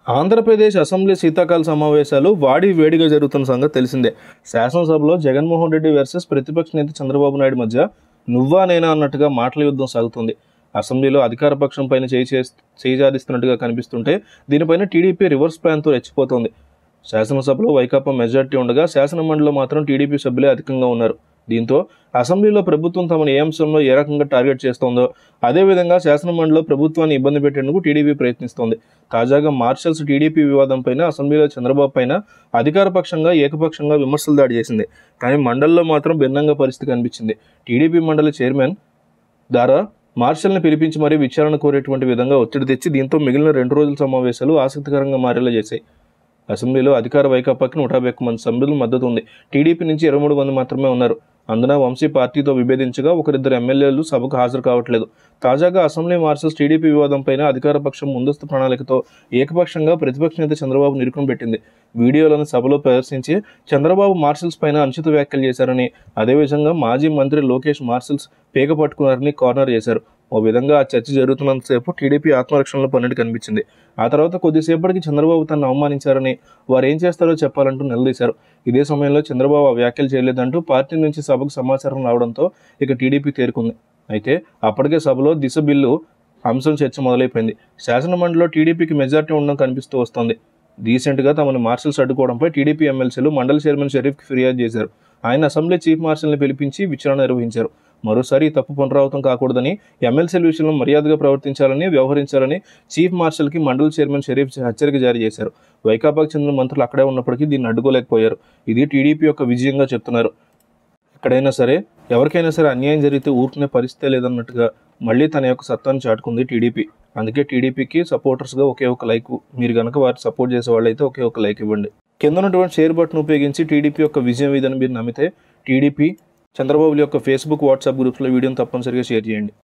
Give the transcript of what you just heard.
Andhra Pradesh assembly శీతాకాల సమావేశాలు వాడి వేడిగా జరుగుతున్న సంగతి తెలిసిందే శాసనసభలో జగన్మోహన్ రెడ్డి వర్సెస్ ప్రతిపక్ష నేత చంద్రబాబు నాయుడు మధ్య నువ్వా నేనా అన్నట్టుగా మాటల యుద్ధం సాగుతుంది అసెంబ్లీలో అధికార పక్షం పైన చేయి చేస్- చేయి జారిస్తున్నట్టుగా కనిపిస్తుంటే దీనిపైన టీడీపీ రివర్స్ ప్లాన్తో రెచ్చిపోతోంది శాసనసభలో వైకాపా మెజార్టీ ఉండగా శాసనమండలిలో మాత్రం టీడీపీ సభ్యులే అధికంగా ఉన్నారు దీంతో అసెంబ్లీలో ప్రభుత్వం తమను ఏ అంశంలో ఏ రకంగా టార్గెట్ చేస్తోందో అదేవిధంగా శాసనమండలిలో ప్రభుత్వాన్ని ఇబ్బంది పెట్టేందుకు టీడీపీ ప్రయత్నిస్తోంది తాజాగా మార్షల్స్ టీడీపీ వివాదం పైన అసెంబ్లీలో చంద్రబాబు పైన అధికార పక్షంగా ఏకపక్షంగా విమర్శలు దాడి చేసింది కానీ మండలిలో మాత్రం భిన్నంగా పరిస్థితి కనిపించింది టీడీపీ మండలి చైర్మన్ ద్వారా మార్షల్ని పిలిపించి మరీ విచారణ కోరేటువంటి విధంగా ఒత్తిడి తెచ్చి దీంతో మిగిలిన రెండు రోజుల సమావేశాలు ఆసక్తికరంగా మారేలా చేశాయి అసెంబ్లీలో అధికార వైకాపాకి నూట యాభై ఒక్క మంది సభ్యుల మద్దతు ఉంది టీడీపీ నుంచి ఇరవై మూడు మంది మాత్రమే ఉన్నారు అందున వంశీ పార్టీతో విభేదించగా ఒకరిద్దరు ఎమ్మెల్యేలు సభకు హాజరు కావట్లేదు తాజాగా అసెంబ్లీ మార్షల్స్ టీడీపీ వివాదంపైన అధికార పక్షం ముందస్తు ప్రణాళికతో ఏకపక్షంగా ప్రతిపక్ష నేత చంద్రబాబు నిరుకుని పెట్టింది వీడియోలను సభలో ప్రదర్శించి చంద్రబాబు మార్షల్స్ పైన అనుచిత వ్యాఖ్యలు చేశారని అదేవిధంగా మాజీ మంత్రి లోకేష్ మార్షల్స్ పేక పట్టుకున్నారని కార్నర్ చేశారు ఓ విధంగా ఆ చర్చ జరుగుతున్నంతసేపు టీడీపీ ఆత్మరక్షణలో పన్నట్టు కనిపించింది ఆ తర్వాత కొద్దిసేపటికి చంద్రబాబు తనను అవమానించారని వారు ఏం చేస్తారో చెప్పాలంటూ నిలదీశారు ఇదే సమయంలో చంద్రబాబు ఆ వ్యాఖ్యలు చేయలేదంటూ పార్టీ నుంచి సభకు సమాచారం రావడంతో ఇక టీడీపీ తేరుకుంది అయితే అప్పటికే సభలో దిశ బిల్లు అంశం చర్చ మొదలైపోయింది శాసనమండలిలో టీడీపీకి మెజార్టీ ఉండడం కనిపిస్తూ వస్తోంది రీసెంట్గా తమను మార్షల్స్ అడ్డుకోవడంపై టీడీపీ ఎమ్మెల్సీలు మండలి చైర్మన్ షరీఫ్కి ఫిర్యాదు చేశారు ఆయన అసెంబ్లీ చీఫ్ మార్షల్ని పిలిపించి విచారణ నిర్వహించారు మరోసారి ఈ తప్పు పునరావృతం కాకూడదని ఎమ్మెల్సీల విషయంలో మర్యాదగా ప్రవర్తించాలని వ్యవహరించాలని చీఫ్ మార్షల్కి మండలి చైర్మన్ షరీఫ్ హెచ్చరిక జారీ చేశారు వైకాపాకు చెందిన మంత్రులు అక్కడే ఉన్నప్పటికీ దీన్ని అడ్డుకోలేకపోయారు ఇది టీడీపీ యొక్క విజయంగా చెప్తున్నారు ఎక్కడైనా సరే ఎవరికైనా సరే అన్యాయం జరిగితే ఊరుకునే పరిస్థితే లేదన్నట్టుగా మళ్ళీ తన యొక్క సత్తాన్ని చాటుకుంది టీడీపీ అందుకే టీడీపీకి సపోర్టర్స్గా ఒకే ఒక లైక్ మీరు కనుక వారికి సపోర్ట్ చేసే వాళ్ళైతే ఒకే ఒక లైక్ ఇవ్వండి కింద ఉన్నటువంటి షేర్ బటన్ ఉపయోగించి టీడీపీ యొక్క విజయం ఇదని మీరు నమ్మితే టీడీపీ చంద్రబాబు యొక్క ఫేస్బుక్ వాట్సాప్ గ్రూప్స్లో వీడియోని తప్పనిసరిగా షేర్ చేయండి